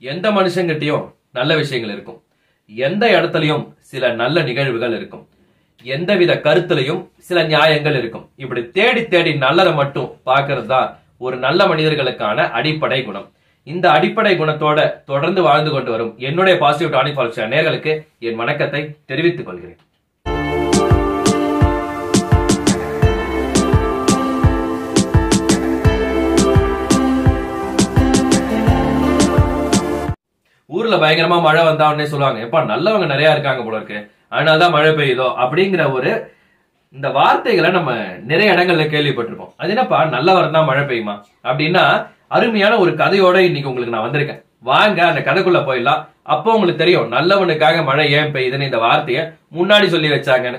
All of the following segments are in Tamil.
எந்த மனுஷங்கிட்டயும் நல்ல விஷயங்கள் இருக்கும் எந்த இடத்துலயும் சில நல்ல நிகழ்வுகள் இருக்கும் எந்தவித கருத்துலயும் சில நியாயங்கள் இருக்கும் இப்படி தேடி தேடி நல்லதை மட்டும் பார்க்கிறது தான் ஒரு நல்ல மனிதர்களுக்கான அடிப்படை குணம் இந்த அடிப்படை குணத்தோட தொடர்ந்து வாழ்ந்து கொண்டு வரும் என்னுடைய பாசிட்டிவ் டானிக் ஃபால்ஸ் நேர்களுக்கு என் வணக்கத்தை தெரிவித்துக் கொள்கிறேன் ஊர்ல பயங்கரமா மழை வந்தா உடனே சொல்லுவாங்க எப்பா நல்லவங்க நிறைய இருக்காங்க போல இருக்கு அதனாலதான் மழை பெய்யுதோ அப்படிங்கிற ஒரு இந்த வார்த்தைகளை நம்ம நிறைய இடங்கள்ல கேள்விப்பட்டிருப்போம் அது என்னப்பா நல்லவர் தான் மழை பெய்யுமா அப்படின்னா அருமையான ஒரு கதையோட இன்னைக்கு உங்களுக்கு நான் வந்திருக்கேன் வாங்க அந்த கதைக்குள்ள போயிடலாம் அப்போ உங்களுக்கு தெரியும் நல்லவனுக்காக மழை ஏன் பெய்யுதுன்னு இந்த வார்த்தையை முன்னாடி சொல்லி வச்சாங்கன்னு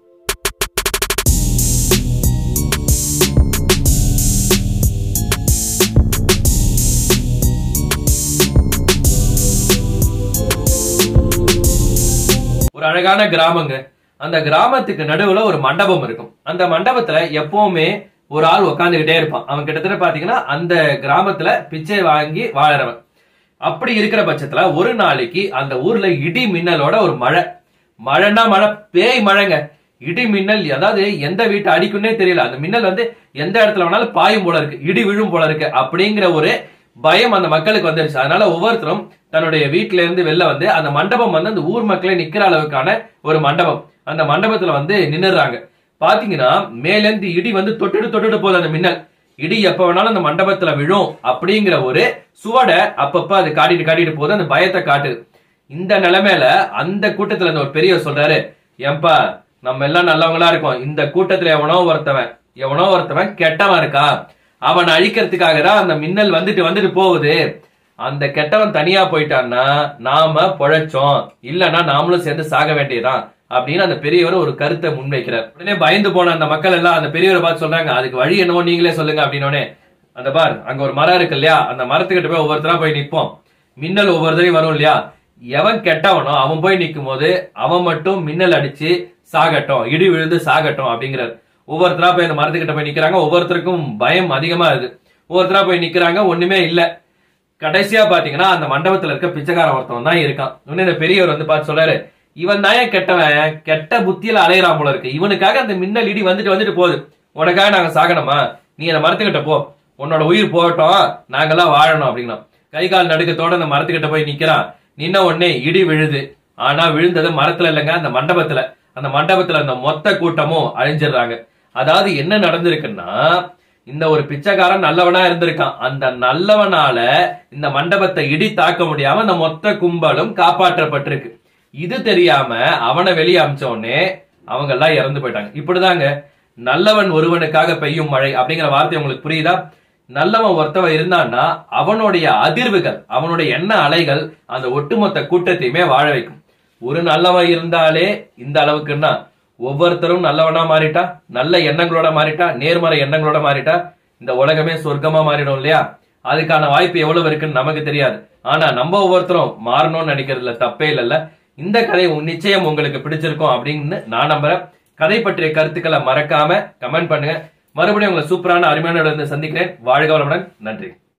ஒரு அழகான கிராமங்க அந்த கிராமத்துக்கு நடுவுல ஒரு மண்டபம் இருக்கும் அந்த மண்டபத்துல எப்பவுமே ஒரு ஆள் உட்காந்துக்கிட்டே இருப்பான் அவன் கிட்டத்தட்ட பாத்தீங்கன்னா அந்த கிராமத்துல பிச்சை வாங்கி வாழறவன் அப்படி இருக்கிற பட்சத்துல ஒரு நாளைக்கு அந்த ஊர்ல இடி மின்னலோட ஒரு மழை மழைன்னா மழை பேய் மழைங்க இடி மின்னல் அதாவது எந்த வீட்டை அடிக்குன்னே தெரியல அந்த மின்னல் வந்து எந்த இடத்துல வேணாலும் பாயும் போல இருக்கு இடி விழும் போல இருக்கு அப்படிங்கிற ஒரு பயம் அந்த மக்களுக்கு வந்துருச்சு அதனால ஒவ்வொருத்தரும் தன்னுடைய வீட்டுல இருந்து வெளில வந்து அந்த மண்டபம் வந்து அந்த ஊர் மக்களே நிக்கிற அளவுக்கான ஒரு மண்டபம் அந்த மண்டபத்துல வந்து நின்னுறாங்க பாத்தீங்கன்னா மேல இருந்து இடி வந்து தொட்டுட்டு தொட்டுட்டு போகுது அந்த மின்னல் இடி எப்ப வேணாலும் அந்த மண்டபத்துல விழும் அப்படிங்கிற ஒரு சுவடை அப்பப்ப அது காட்டிட்டு காட்டிட்டு போகுது அந்த பயத்தை காட்டுது இந்த நிலைமையில அந்த கூட்டத்துல இருந்த ஒரு பெரியவர் சொல்றாரு ஏன்பா நம்ம எல்லாம் நல்லவங்களா இருக்கோம் இந்த கூட்டத்துல எவனோ ஒருத்தவன் எவனோ ஒருத்தவன் கெட்டவன் இருக்கா அவனை அழிக்கிறதுக்காக தான் அந்த மின்னல் வந்துட்டு வந்துட்டு போகுது அந்த கெட்டவன் தனியா போயிட்டான்னா நாம பொழைச்சோம் இல்லன்னா நாமளும் சேர்ந்து சாக வேண்டியதுதான் அப்படின்னு அந்த பெரியவர் ஒரு கருத்தை முன்வைக்கிறார் உடனே பயந்து போன அந்த மக்கள் எல்லாம் அந்த பெரியவரை பார்த்து சொல்றாங்க அதுக்கு வழி என்னவோ நீங்களே சொல்லுங்க அப்படின்னோடனே அந்த பார் அங்க ஒரு மரம் இருக்கு இல்லையா அந்த மரத்துக்கிட்ட போய் ஒவ்வொருத்தரா போய் நிப்போம் மின்னல் ஒவ்வொரு தடவையும் வரும் இல்லையா எவன் கெட்டவனோ அவன் போய் நிக்கும் போது அவன் மட்டும் மின்னல் அடிச்சு சாகட்டும் இடி விழுந்து சாகட்டும் அப்படிங்கிறார் ஒவ்வொருத்தரா போய் அந்த மரத்துக்கிட்ட போய் நிக்கிறாங்க ஒவ்வொருத்தருக்கும் பயம் அதிகமா இருக்கு ஒவ்வொருத்தரா போய் நிக்கிறாங்க ஒண்ணுமே இல்ல கடைசியா பாத்தீங்கன்னா அந்த மண்டபத்துல இருக்க பிச்சைக்காரன் ஒருத்தவன் தான் இருக்கான் இன்னும் இந்த பெரியவர் வந்து பார்த்து சொல்றாரு இவன் தான் ஏன் கெட்டவன் கெட்ட புத்தியில அலையறான் போல இருக்கு இவனுக்காக அந்த மின்னல் இடி வந்துட்டு வந்துட்டு போகுது உனக்காக நாங்க சாகணுமா நீ அந்த மரத்துக்கிட்ட போ உன்னோட உயிர் போகட்டும் நாங்கெல்லாம் வாழணும் அப்படின்னா கை கால் நடுக்கத்தோட அந்த மரத்துக்கிட்ட போய் நிக்கிறான் நின்ன உடனே இடி விழுது ஆனா விழுந்தது மரத்துல இல்லைங்க அந்த மண்டபத்துல அந்த மண்டபத்துல அந்த மொத்த கூட்டமும் அழிஞ்சிடுறாங்க அதாவது என்ன நடந்திருக்குன்னா இந்த ஒரு பிச்சைக்காரன் நல்லவனா இருந்திருக்கான் அந்த நல்லவனால இந்த மண்டபத்தை இடி தாக்க முடியாம அந்த மொத்த கும்பலும் காப்பாற்றப்பட்டிருக்கு இது தெரியாம அவனை வெளியே அமிச்ச உடனே அவங்க எல்லாம் இறந்து போயிட்டாங்க இப்படிதாங்க நல்லவன் ஒருவனுக்காக பெய்யும் மழை அப்படிங்கிற வார்த்தை உங்களுக்கு புரியுதா நல்லவன் ஒருத்தவன் இருந்தான்னா அவனுடைய அதிர்வுகள் அவனுடைய எண்ண அலைகள் அந்த ஒட்டுமொத்த கூட்டத்தையுமே வாழ வைக்கும் ஒரு நல்லவன் இருந்தாலே இந்த அளவுக்குன்னா ஒவ்வொருத்தரும் நல்லவனா மாறிட்டா நல்ல எண்ணங்களோட மாறிட்டா நேர்மறை எண்ணங்களோட மாறிட்டா இந்த உலகமே சொர்க்கமா மாறிடும் இல்லையா அதுக்கான வாய்ப்பு எவ்வளவு இருக்குன்னு நமக்கு தெரியாது ஆனா நம்ம ஒவ்வொருத்தரும் மாறணும்னு நினைக்கிறதுல தப்பே இல்லைல்ல இந்த கதை உ- நிச்சயம் உங்களுக்கு பிடிச்சிருக்கும் அப்படின்னு நான் நம்புறேன் கதை பற்றிய கருத்துக்களை மறக்காம கமெண்ட் பண்ணுங்க மறுபடியும் உங்களை சூப்பரான அருமையான இடத்துல சந்திக்கிறேன் வாழ்க வளமுடன் நன்றி